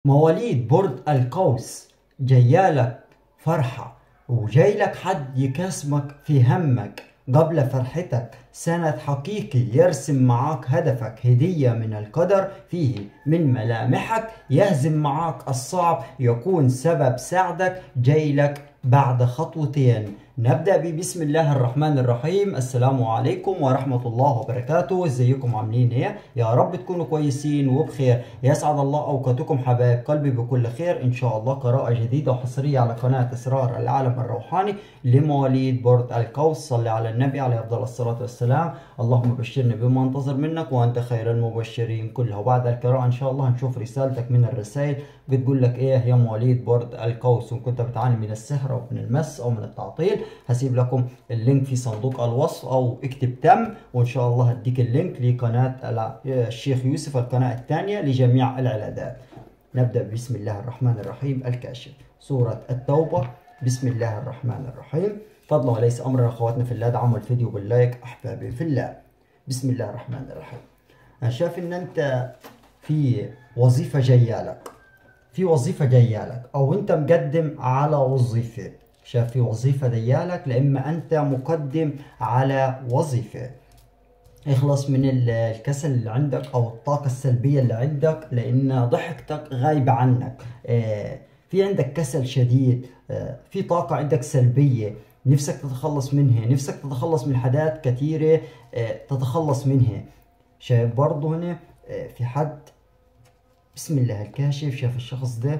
مواليد برج القوس جايالك فرحة وجايلك حد يكاسمك في همك قبل فرحتك سند حقيقي يرسم معاك هدفك هدية من القدر فيه من ملامحك يهزم معاك الصعب يكون سبب سعدك جايلك بعد خطوتين نبدأ ببسم الله الرحمن الرحيم السلام عليكم ورحمة الله وبركاته ازيكم عاملين ايه يا رب تكونوا كويسين وبخير يسعد الله اوقاتكم حبايب قلبي بكل خير ان شاء الله قراءة جديدة وحصرية على قناة اسرار العالم الروحاني لمواليد برج القوس صلي على النبي عليه افضل الصلاة والسلام اللهم بشرني بما انتظر منك وانت خير المبشرين كلها وبعد القراءة ان شاء الله هنشوف رسالتك من الرسائل بتقول لك ايه يا مواليد برج القوس وان كنت بتعاني من السحر او من المس او من التعطيل هسيب لكم اللينك في صندوق الوصف او اكتب تم وان شاء الله هديك اللينك لقناة الشيخ يوسف القناة الثانية لجميع العلاجات نبدأ بسم الله الرحمن الرحيم الكاشف سورة التوبة بسم الله الرحمن الرحيم فضلا وليس امرا اخواتنا في الله دعموا الفيديو باللايك احبابي في الله بسم الله الرحمن الرحيم انا شايف ان انت في وظيفة جاية لك في وظيفة جاية لك او انت مقدم على وظيفة شاف في وظيفة ديالك لإما أنت مقدم على وظيفة اخلص من الكسل اللي عندك أو الطاقة السلبية اللي عندك لأن ضحكتك غايبة عنك في عندك كسل شديد في طاقة عندك سلبية نفسك تتخلص منها نفسك تتخلص من حاجات كثيرة تتخلص منها شايف برضه هنا في حد بسم الله الكاشف شاف الشخص ده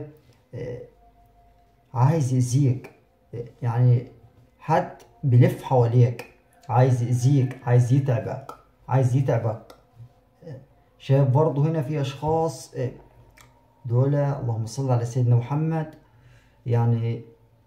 عايز يأذيك يعني حد بلف حواليك عايز يأذيك عايز يتعبك عايز يتعبك شايف برضه هنا في أشخاص دول اللهم صل على سيدنا محمد يعني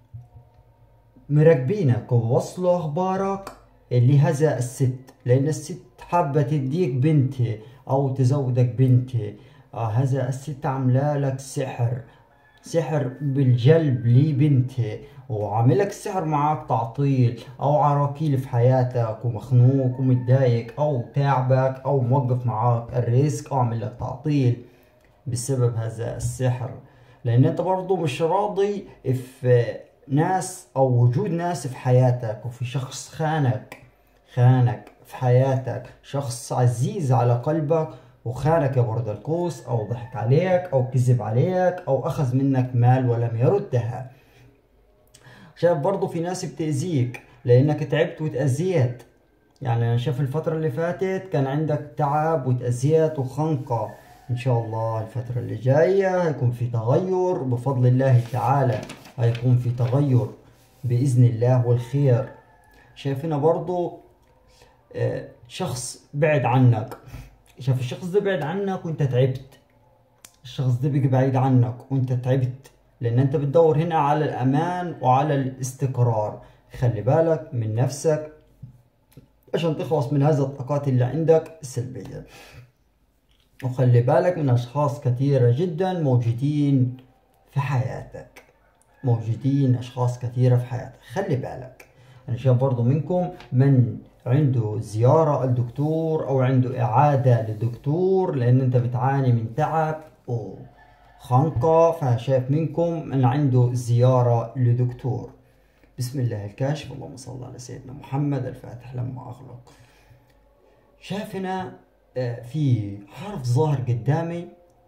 مراقبينك ووصلوا أخبارك لهذا الست لأن الست حابة تديك بنت أو تزودك بنت آه هذا الست عاملة لك سحر سحر بالجلب لبنتي وعاملك السحر معاك تعطيل او عراكيل في حياتك ومخنوق ومتضايق او تعبك او موقف معاك الريسك او عامل لك تعطيل بسبب هذا السحر لان انت برضو مش راضي في ناس او وجود ناس في حياتك وفي شخص خانك خانك في حياتك شخص عزيز على قلبك وخانك يا برد القوس او ضحك عليك او كذب عليك او اخذ منك مال ولم يردها شايف برضو في ناس بتأذيك لانك تعبت وتأذيت يعني انا شايف الفترة اللي فاتت كان عندك تعب وتأذيت وخنقة ان شاء الله الفترة اللي جاية هيكون في تغير بفضل الله تعالى هيكون في تغير بإذن الله والخير شايفنا برضو شخص بعد عنك شاف الشخص ده بعد عنك وانت تعبت الشخص ده بيجي بعيد عنك وانت تعبت لان انت بتدور هنا على الامان وعلى الاستقرار خلي بالك من نفسك عشان تخلص من هذه الطاقات اللي عندك السلبية وخلي بالك من اشخاص كثيرة جدا موجودين في حياتك موجودين اشخاص كثيرة في حياتك خلي بالك انا شايف برضو منكم من عنده زيارة الدكتور او عنده اعادة للدكتور لان انت بتعاني من تعب وخنقة فشايف منكم من عنده زيارة لدكتور بسم الله الكاشف اللهم صل على سيدنا محمد الفاتح لما اغلق شايف هنا في حرف ظاهر قدامي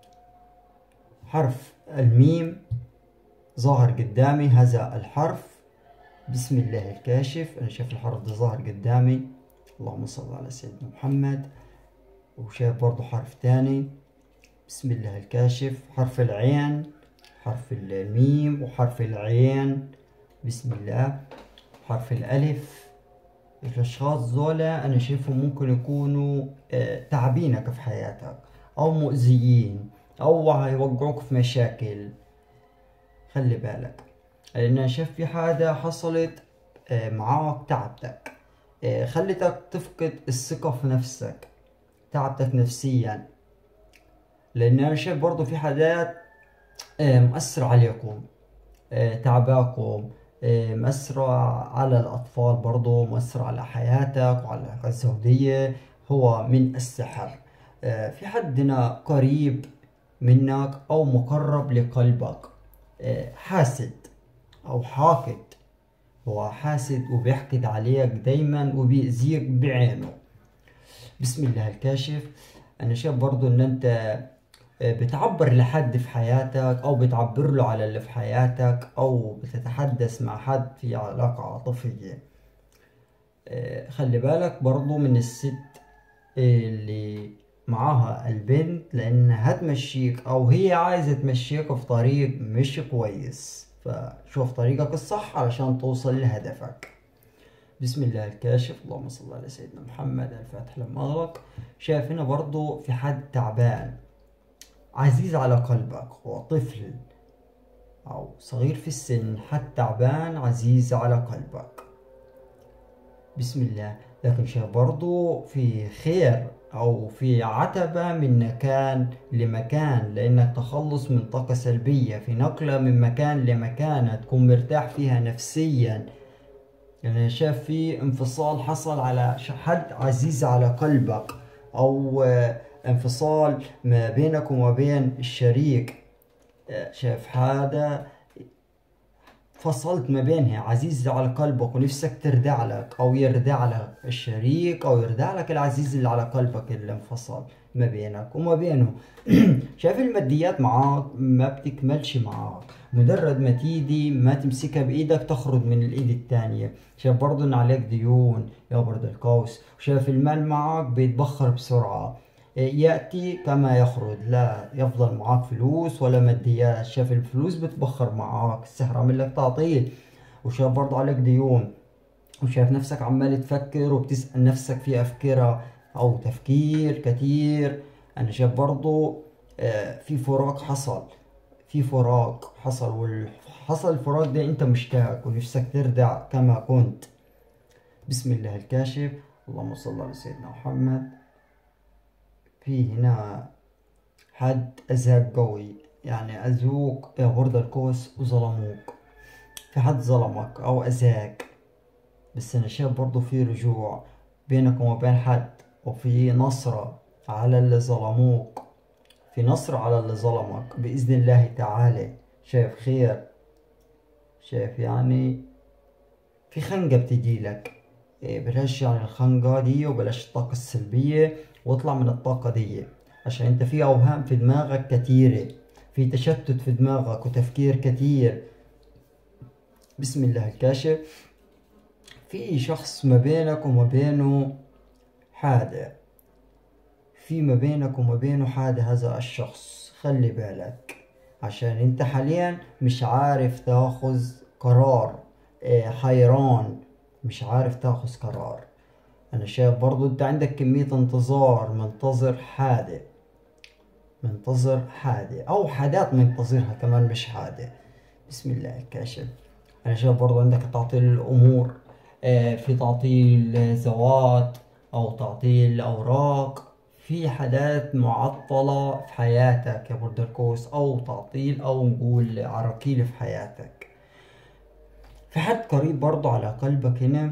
حرف الميم ظاهر قدامي هذا الحرف بسم الله الكاشف انا شايف الحرف ده ظاهر قدامي اللهم صل على سيدنا محمد وشايف برضو حرف تاني بسم الله الكاشف حرف العين حرف الميم وحرف العين بسم الله حرف الالف الاشخاص دول انا شايفهم ممكن يكونوا تعبينك في حياتك او مؤذيين او هيوقعوك في مشاكل خلي بالك لان انا شايف في حاجة حصلت معاك تعبتك خلتك تفقد الثقة في نفسك تعبتك نفسيا لان انا شايف برضو في حاجات مؤثرة عليكم تعباكم مؤثرة على الأطفال برضو مؤثرة على حياتك وعلى العلاقة الزوجية هو من السحر في حدنا قريب منك أو مقرب لقلبك آه، حاسد أو حاقد هو حاسد وبيحقد عليك دايما وبيأذيك بعينه بسم الله الكاشف أنا شايف برضو إن أنت آه، بتعبر لحد في حياتك أو بتعبر له على اللي في حياتك أو بتتحدث مع حد في علاقة عاطفية آه، خلي بالك برضو من الست اللي معاها البنت لأنها هتمشيك أو هي عايزة تمشيك في طريق مش كويس فشوف طريقك الصح علشان توصل لهدفك بسم الله الكاشف اللهم صل على سيدنا محمد الفاتح لما أغلق شايف هنا برضو في حد تعبان عزيز على قلبك هو طفل أو صغير في السن حد تعبان عزيز على قلبك بسم الله لكن شايف برضو في خير أو في عتبة من مكان لمكان لأنك تخلص من طاقة سلبية في نقلة من مكان لمكان تكون مرتاح فيها نفسيا يعني شايف في انفصال حصل على حد عزيز على قلبك أو انفصال ما بينك وما بين الشريك شايف هذا فصلت ما بينها عزيز على قلبك ونفسك تردع لك او يردع لك الشريك او يردع لك العزيز اللي على قلبك اللي انفصل ما بينك وما بينه شايف الماديات معاك ما بتكملش معاك مجرد ما تيجي ما تمسكها بايدك تخرج من الايد التانية شايف برضو ان عليك ديون يا برد القوس شايف المال معاك بيتبخر بسرعة يأتي كما يخرج لا يفضل معاك فلوس ولا ماديات شاف الفلوس بتبخر معاك السحر عامل لك تعطيل وشاف برضه عليك ديون وشايف نفسك عمال تفكر وبتسأل نفسك في أفكرة أو تفكير كتير أنا شايف برضه آه، في فراق حصل في فراق حصل وحصل الفراق ده أنت مشتاق ونفسك ترجع كما كنت بسم الله الكاشف اللهم صل على سيدنا محمد في هنا حد أذاك قوي يعني أذوك يا برد الكوس وظلموك في حد ظلمك أو أذاك بس أنا شايف برضو في رجوع بينك وما بين حد وفي نصرة على اللي ظلموك في نصر على اللي ظلمك بإذن الله تعالى شايف خير شايف يعني في خنقة بتجيلك إيه، بلاش يعني الخنقة دي وبلاش الطاقة السلبية واطلع من الطاقة دي عشان انت في اوهام في دماغك كتيرة في تشتت في دماغك وتفكير كتير بسم الله الكاشف في شخص ما بينك وما بينه حادة في ما بينك وما بينه حادة هذا الشخص خلي بالك عشان انت حاليا مش عارف تاخذ قرار إيه، حيران مش عارف تاخذ قرار انا شايف برضو انت عندك كمية انتظار منتظر حادة منتظر حادة او حادات منتظرها كمان مش حادة بسم الله الكاشف انا شايف برضو عندك تعطيل الامور آه، في تعطيل زوات او تعطيل اوراق في حاجات معطلة في حياتك يا برد القوس او تعطيل او نقول عراكيل في حياتك في حد قريب برضو على قلبك هنا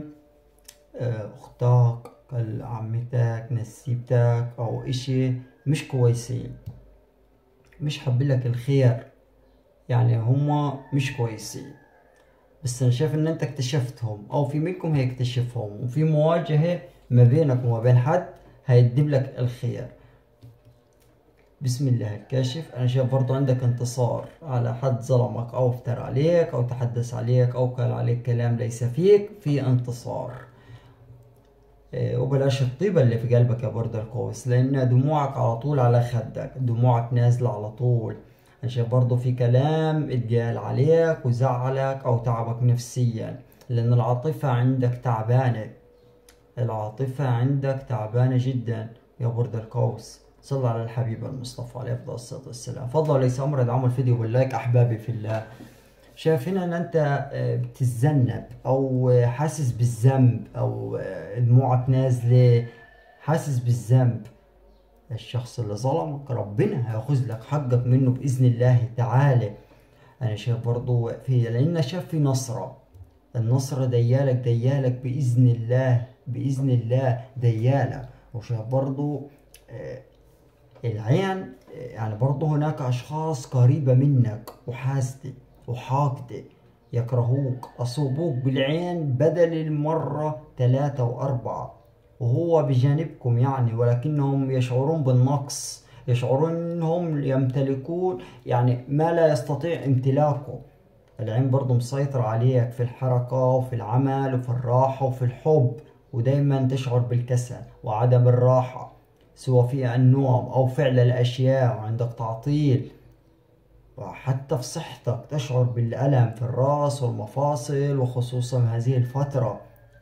اختك عمتك نسيبتك او اشي مش كويسين مش حابلك الخير يعني هما مش كويسين بس انا شايف ان انت اكتشفتهم او في منكم هيكتشفهم وفي مواجهة ما بينك وما بين حد هيدب لك الخير بسم الله الكاشف انا شايف برضو عندك انتصار على حد ظلمك او افتر عليك او تحدث عليك او قال عليك كلام ليس فيك في انتصار إيه، وبلاش الطيبة اللي في قلبك يا برد القوس لأن دموعك على طول على خدك دموعك نازلة على طول عشان برضه في كلام اتقال عليك وزعلك أو تعبك نفسيا لأن العاطفة عندك تعبانة العاطفة عندك تعبانة جدا يا برد القوس صلى على الحبيب المصطفى عليه أفضل الصلاة والسلام فضل وليس أمر ادعموا الفيديو باللايك أحبابي في الله شايفين ان انت آه، بتتذنب او حاسس بالذنب او آه، دموعك نازله حاسس بالذنب الشخص اللي ظلمك ربنا هياخذ لك حقك منه باذن الله تعالى انا شايف برضو في لان شايف في نصره النصرة ديالك ديالك بإذن الله بإذن الله ديالك وشايف برضو آه، العين يعني برضه هناك أشخاص قريبة منك وحاسدة وحاقدة يكرهوك أصوبوك بالعين بدل المرة ثلاثة وأربعة وهو بجانبكم يعني ولكنهم يشعرون بالنقص يشعرون أنهم يمتلكون يعني ما لا يستطيع امتلاكه العين برضه مسيطرة عليك في الحركة وفي العمل وفي الراحة وفي الحب ودايما تشعر بالكسل وعدم الراحة سواء في النوم أو فعل الأشياء وعندك تعطيل وحتى في صحتك تشعر بالألم في الرأس والمفاصل وخصوصا هذه الفترة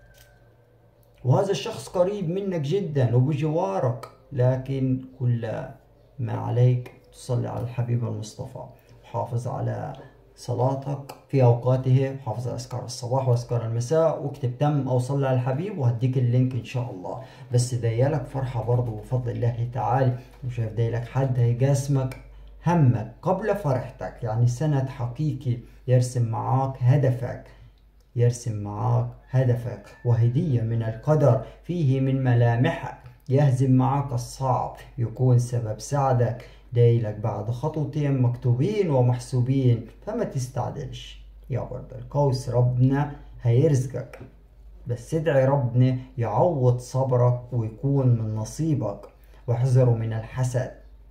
وهذا الشخص قريب منك جدا وبجوارك لكن كل ما عليك تصلي على الحبيب المصطفى وحافظ على صلاتك في اوقاته حافظ على اذكار الصباح واذكار المساء واكتب تم او صلي على الحبيب وهديك اللينك ان شاء الله بس دايلك فرحه برضه بفضل الله تعالى وشايف دايلك حد هيقاسمك همك قبل فرحتك يعني سند حقيقي يرسم معاك هدفك يرسم معاك هدفك وهدية من القدر فيه من ملامحك يهزم معك الصعب يكون سبب سعدك دايلك بعد خطوتين مكتوبين ومحسوبين فما تستعجلش يا برد القوس ربنا هيرزقك بس ادعي ربنا يعوض صبرك ويكون من نصيبك واحذروا من الحسد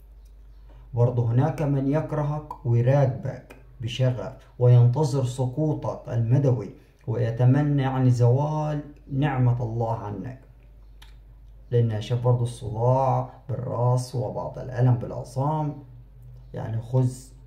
برضه هناك من يكرهك ويراقبك بشغف وينتظر سقوطك المدوي ويتمنى يعني زوال نعمة الله عنك لأنها شاف برضه الصداع بالراس وبعض الألم بالعظام يعني خذ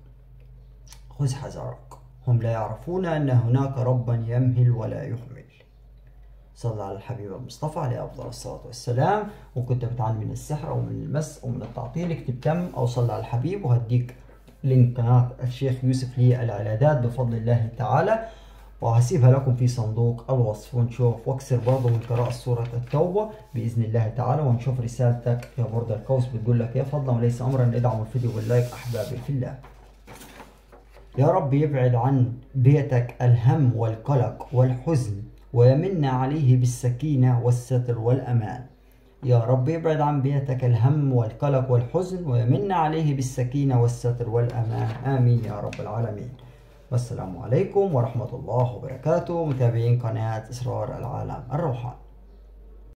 خذ حذرك هم لا يعرفون أن هناك ربا يمهل ولا يهمل صلى على الحبيب المصطفى عليه أفضل الصلاة والسلام وكنت بتعاني من السحر أو من المس أو من التعطيل اكتب تم أو صلى على الحبيب وهديك لينك قناة الشيخ يوسف للعلاجات بفضل الله تعالى وهسيبها لكم في صندوق الوصف ونشوف واكسر برضه من قراءة سورة التوبة بإذن الله تعالى ونشوف رسالتك يا برد القوس بتقول لك يا فضلا وليس أمرا ادعموا الفيديو باللايك أحبابي في الله يا رب يبعد عن بيتك الهم والقلق والحزن ويمن عليه بالسكينة والستر والأمان يا رب يبعد عن بيتك الهم والقلق والحزن ويمن عليه بالسكينة والستر والأمان آمين يا رب العالمين والسلام عليكم ورحمة الله وبركاته متابعين قناة إسرار العالم الروحاني